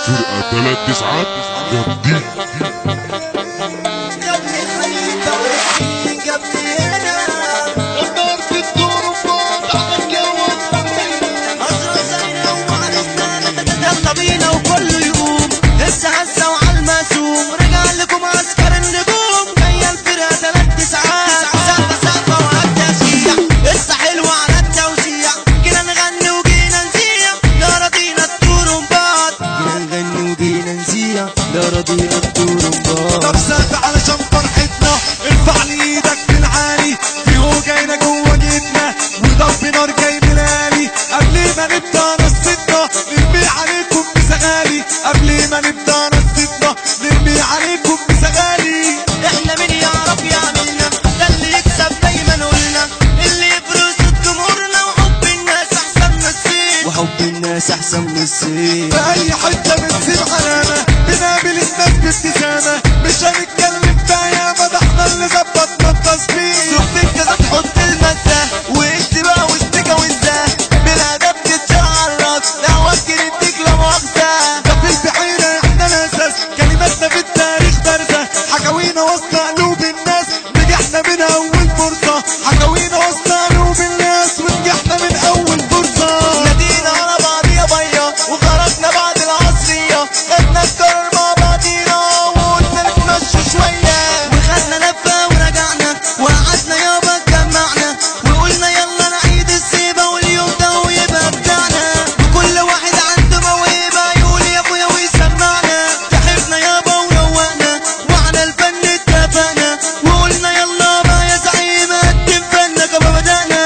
فرقة تلات تسعات جامدين النار في الدور وفوق على الجو يلا بينا وكله يقوم هسه هسه وعلى المسوم رجع لكم عسكر النجوم جايه الفرقه تلات تسعات سقفه سقفه وهبدا تشيع قصه حلوه على التوزيع جينا نغني وجينا نذيع لا راضينا الطرمبات جينا نغني وجينا نذيع لا راضينا الطرمبات طب سقف علشان فرحتنا ارفع لي ايدك في العالي في هو جاينا جوه جيتنا وضرب نار جاي من الالي قبل ما نبدا نصيتنا نرمي عليكم بسغالي قبل ما نبدا نصيتنا نرمي عليكم بسغالي احنا مين يعرف يعملنا ده اللي يكسب دايما قلنا اللي يفرز جمهورنا وحب الناس احسن من السيف وحب الناس احسن من السيف في اي حته بنسيب علامه بنقابل الناس بابتسامه مش هنتكلم في ياما ده احنا اللي ظبطنا التصميم صوت كده تحط المادة واكتب بقى واشتكى وازاي بالادب تتشعرك لا وكر اديك لا مؤاخذة ده في البحيرة احنا الاساس كلماتنا في التاريخ بارزة حكاوينا وسط قلوب الناس نجحنا من اول فرصة حكاوينا وسط قلوب الناس ونجحنا من اول فرصة نادينا على بعض يا بيا وخرجنا بعد العصرية خدنا القرار مع بعضينا وقلنا نتمشى شوية وخدنا لفة ورجعنا وقعدنا يابا اتجمعنا وقلنا يلا نعيد السيبة واليوم ده ويبقى بتاعنا وكل واحد عنده موهبة يقول يا ابويا ويسمعنا ضحكنا يابا وروقنا وعلى الفن اتفقنا وقلنا يلا بقى يا زعيم قدم فنك ما بدأنا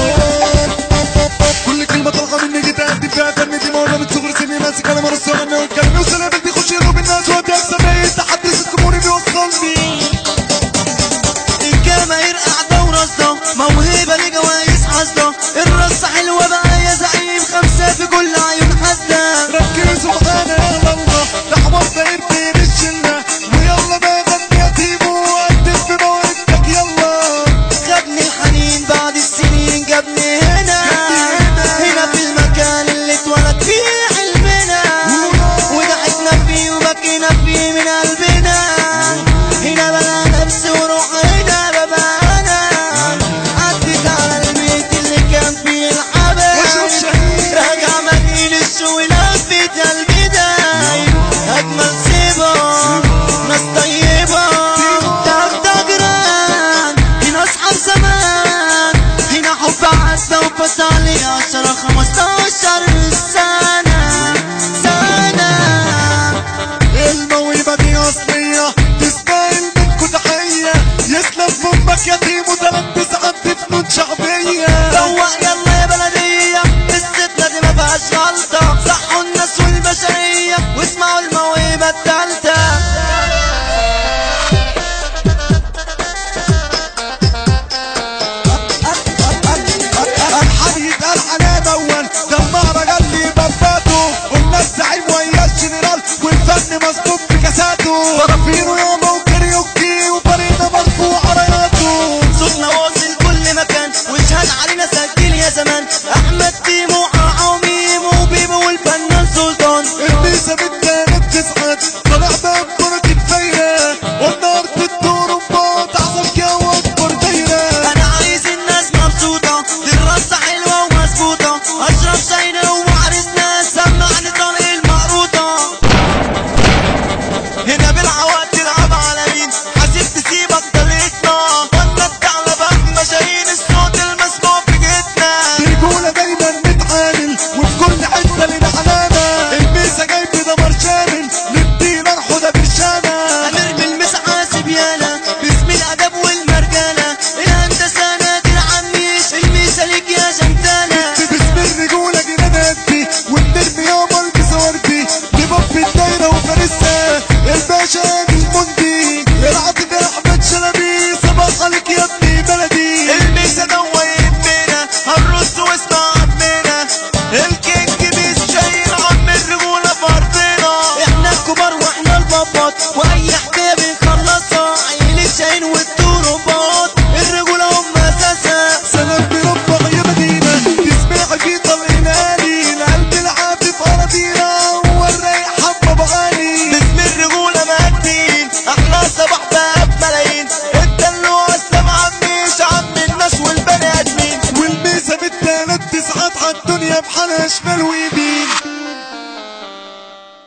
كل كلمة طالعة مني جيت اقدم فيها فن دي مرة من صغر سني ماسك انا مرة انا والكلام يوصل قلبي يخش قلوب الناس وقت اكسب ايه تحدث الجمهور بيوصلني الجماهير قاعدة ورصة موهبة لجوايز حصلة الرصة حلوة بقى يا زعيم خمسة في كل عيون حاسة ركزوا معانا يا الله لحظة داير بين الشلة ويلا بقى غني يا تيمو وقدم في موهبتك يلا خدني الحنين بعد السنين جابني هنا هنا في المكان اللي اتولد فيه حلمنا وضحكنا فيه وبكينا فيه من قلبنا هنا بلا نفس وروحنا ببانا عدت على البيت اللي كان فيه واشرب الحبايب شهيد راجع مدين الشو لفت البداية أجمل سيبة ناس طيبة تاخد جيران هنا أصحاب زمان هنا حب عدى وبس علي عشرة خمستاشر سنة سنة الموهبة دي أصلية تستاهل منكو تحية يسلم فمك يا تيمو تلات تسعات دي فنون شعبية سواق يلا يا بلدية الستنا دي ما فيهاش غلطة صحوا الناس والبشرية واسمعوا الموهبة التالتة الحن يتقال عليه مول ده المهرجان اللي بفاته قلنا الزعيم ويا الجنرال والفن مظبوط بكاساته فرافينه ياما وكاريوكي وفريدة مرفوع راياته صوتنا واصل كل مكان واشهد علينا سجل يا زمان احمد تيمو وحاحة وميمو وبيبو والفنان سلطان الميزة بالتالت تسعد خلاص ساعات عالدنيا بحالها شمال ويمين